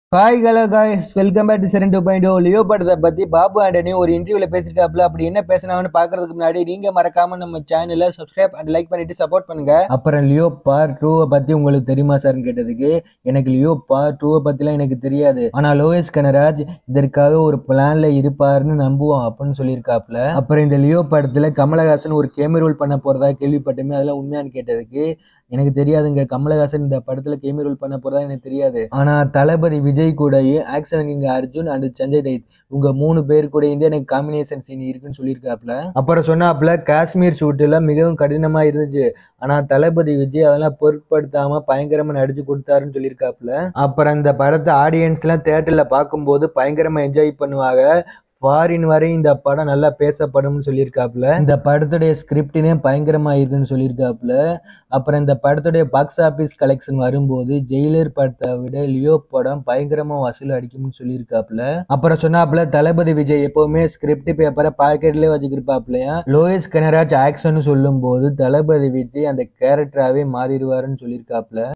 hi hello guys welcome back to செரன் two point Leo படத்தை பற்றி பாபு ஆண்டனி ஒரு இன்டர்வியூவில் பேசியிருக்காப்புல அப்படி என்ன பேசினாங்கன்னு பார்க்கறதுக்கு முன்னாடி நீங்கள் மறக்காம நம்ம சேனலை சப்ஸ்கிரைப் அண்ட் லைக் பண்ணிட்டு சப்போர்ட் பண்ணுங்க அப்புறம் லியோ பார்ட் டூவை பற்றி உங்களுக்கு தெரியுமா சார்னு கேட்டதுக்கு எனக்கு லியோ பார்ட் டூவை பற்றிலாம் எனக்கு தெரியாது ஆனால் லோயஸ் கனராஜ் இதற்காக ஒரு பிளான்ல இருப்பாருன்னு நம்புவோம் அப்படின்னு சொல்லியிருக்காப்புல அப்புறம் இந்த லியோ படத்தில் கமலஹாசன் ஒரு கேமி ரோல் பண்ண போகிறதா கேள்விப்பட்டமே அதெல்லாம் உண்மையான்னு கேட்டதுக்கு எனக்கு தெரியாதுங்க கமலஹாசன் இந்த படத்துல கேமி ரோல் பண்ண போறதா எனக்கு தெரியாது ஆனா தளபதி விஜய் கூடயும் action king Arjun and Sanjay Dutt உங்க மூணு பேர் கூட இருந்து எனக்கு காம்பினேஷன் சீன் இருக்குன்னு சொல்லியிருக்காப்ல அப்புறம் சொன்னாப்ல காஷ்மீர் ஷூட்டுல மிகவும் கடினமா இருந்துச்சு ஆனா தளபதி விஜய் அதெல்லாம் பொருட்படுத்தாம பயங்கரமா நடிச்சு கொடுத்தாருன்னு சொல்லியிருக்காப்ல அப்புறம் இந்த படத்தை ஆடியன்ஸ் எல்லாம் தேட்டர்ல பார்க்கும்போது பயங்கரமா என்ஜாய் பண்ணுவாங்க ஃபாரின் வரை இந்த படம் நல்லா பேசப்படும்னு சொல்லியிருக்காப்புல இந்த படத்துடைய ஸ்கிரிப்டினே பயங்கரமா இருக்குன்னு சொல்லியிருக்காப்புல அப்புறம் இந்த படத்துடைய பாக்ஸ் ஆபீஸ் கலெக்ஷன் வரும்போது ஜெயிலர் படத்தை விட லியோ படம் பயங்கரமா வசூல் அடிக்கும்னு சொல்லியிருக்காப்புல அப்புறம் சொன்னாப்புல தளபதி விஜய் எப்பவுமே ஸ்கிரிப்ட் பேப்பரை பாக்கெட்லயே வச்சுக்கிருப்பாப்லையா லோயஸ் கனராஜ் ஆக்ஷன் சொல்லும் போது தளபதி விஜய் அந்த கேரக்டராகவே மாறிடுவாருன்னு சொல்லியிருக்காப்புல